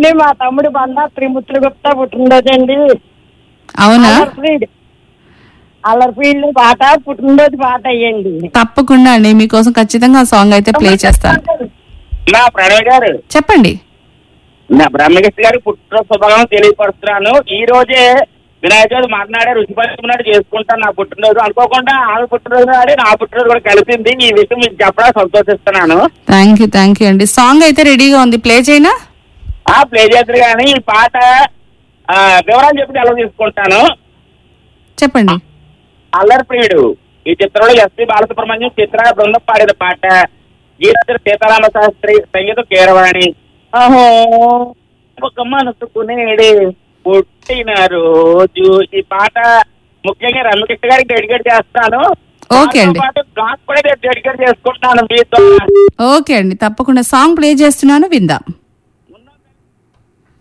అండి మా తమ్ముడు బండా త్రిముత్రులు గుప్తా పుట్టినరోజు అండి అవునా అల్లర్ఫీల్డ్ అల్లర్ఫీల్డ్ పాట పుట్టినరోజు పాట అయ్యండి తప్పకుండా అండి మీకోసం ఖచ్చితంగా ఆ సాంగ్ అయితే ప్లే చేస్తాను నా ప్రణయ్ గారు చెప్పండి నా బ్రహ్మకృష్ణ గారి పుట్టినరోజు శుభాకాంక్షలు తెలియపరుస్తున్నాను ఈ రోజే వినాయక చవితి మాట్లాడే రుచి పంచుకున్నట్టు చేసుకుంటాను నా పుట్టినరోజు అనుకోకుండా ఆమె పుట్టినరోజు నాడే నా పుట్టినరోజు కూడా కలిసింది ఈ విషయం మీకు చెప్పడానికి సంతోషిస్తున్నాను థ్యాంక్ యూ థ్యాంక్ యూ అండి సాంగ్ అయితే రెడీగా ఉంది ప్లే చేయనా ఆ ప్లే చేద్దరు కానీ ఈ పాట ఆ, వివరాలు చెప్పి ఎలా తీసుకుంటాను చెప్పండి అల్లరి ప్రియుడు ఈ చిత్రంలో ఎస్పి బాలసుబ్రహ్మణ్యం చిత్ర బృందం పాడిన పాట గీత సీతారామ శాస్త్రి సంగీతం కీరవాణి అహో ఒక మనసుకునేడే పుట్టిన రోజు ఈ పాట ముఖ్యంగా రమ్యకృష్ణ గారికి డెడికేట్ చేస్తాను ఓకే అండి. దాంతో పాటు నాకు కూడా డెడికేట్ చేసుకుంటున్నాను మీతో ఓకే అండి తప్పకుండా సాంగ్ ప్లే చేస్తున్నాను విందాం